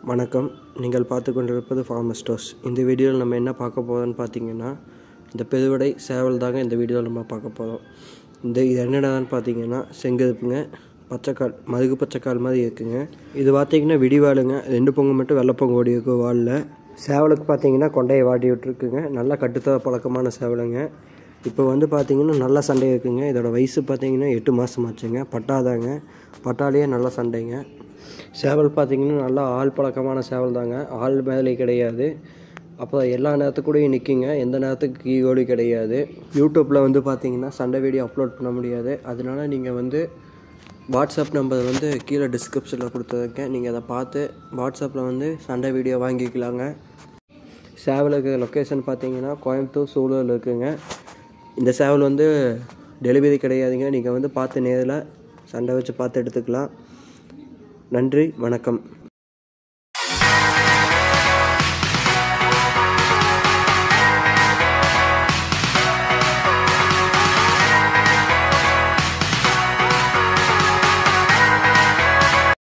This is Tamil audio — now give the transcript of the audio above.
வணக்கம் நீங்கள் பார்த்து கொண்டிருப்பது ஃபார்மர் ஸ்டோர்ஸ் இந்த வீடியோவில் நம்ம என்ன பார்க்க போகிறோம்னு பார்த்தீங்கன்னா இந்த பெருவடை சேவல் தாங்க இந்த வீடியோவில் நம்ம பார்க்க போகிறோம் இந்த இது என்னென்னு பார்த்தீங்கன்னா செங்கருப்புங்க பச்சைக்கால் மருகு பச்சைக்கால் மாதிரி இருக்குங்க இது பார்த்தீங்கன்னா விடிவாளுங்க ரெண்டு பொங்கு மட்டும் வெள்ளை பொங்கு ஓடி இருக்கு வாலில் சேவலுக்கு பார்த்தீங்கன்னா கொண்டையை வாட்டி விட்டுருக்குங்க நல்லா கட்டுத்தர பழக்கமான சேவலுங்க இப்போ வந்து பார்த்தீங்கன்னா நல்ல சண்டை இருக்குங்க இதோட வயசு பார்த்தீங்கன்னா எட்டு மாதம் ஆச்சுங்க பட்டாதாங்க பட்டாலேயே நல்ல சண்டைங்க சேவல் பார்த்தீங்கன்னா நல்லா ஆள் பழக்கமான சேவல் தாங்க ஆள் மேலே கிடையாது அப்போ எல்லா நேரத்துக்கூடயும் நிற்குங்க எந்த நேரத்துக்கு கீகோடு கிடையாது யூடியூப்பில் வந்து பார்த்தீங்கன்னா சண்டை வீடியோ அப்லோட் பண்ண முடியாது அதனால நீங்கள் வந்து வாட்ஸ்அப் நம்பர் வந்து கீழே டிஸ்கிரிப்ஷனில் கொடுத்துருக்கேன் நீங்கள் அதை பார்த்து வாட்ஸ்அப்பில் வந்து சண்டை வீடியோ வாங்கிக்கலாங்க சேவலுக்கு லொக்கேஷன் பார்த்தீங்கன்னா கோயம்புத்தூர் சூழல் இருக்குங்க இந்த சேவல் வந்து டெலிவரி கிடையாதுங்க நீங்கள் வந்து பார்த்து நேரில் சண்டை வச்சு பார்த்து எடுத்துக்கலாம் நன்றி வணக்கம்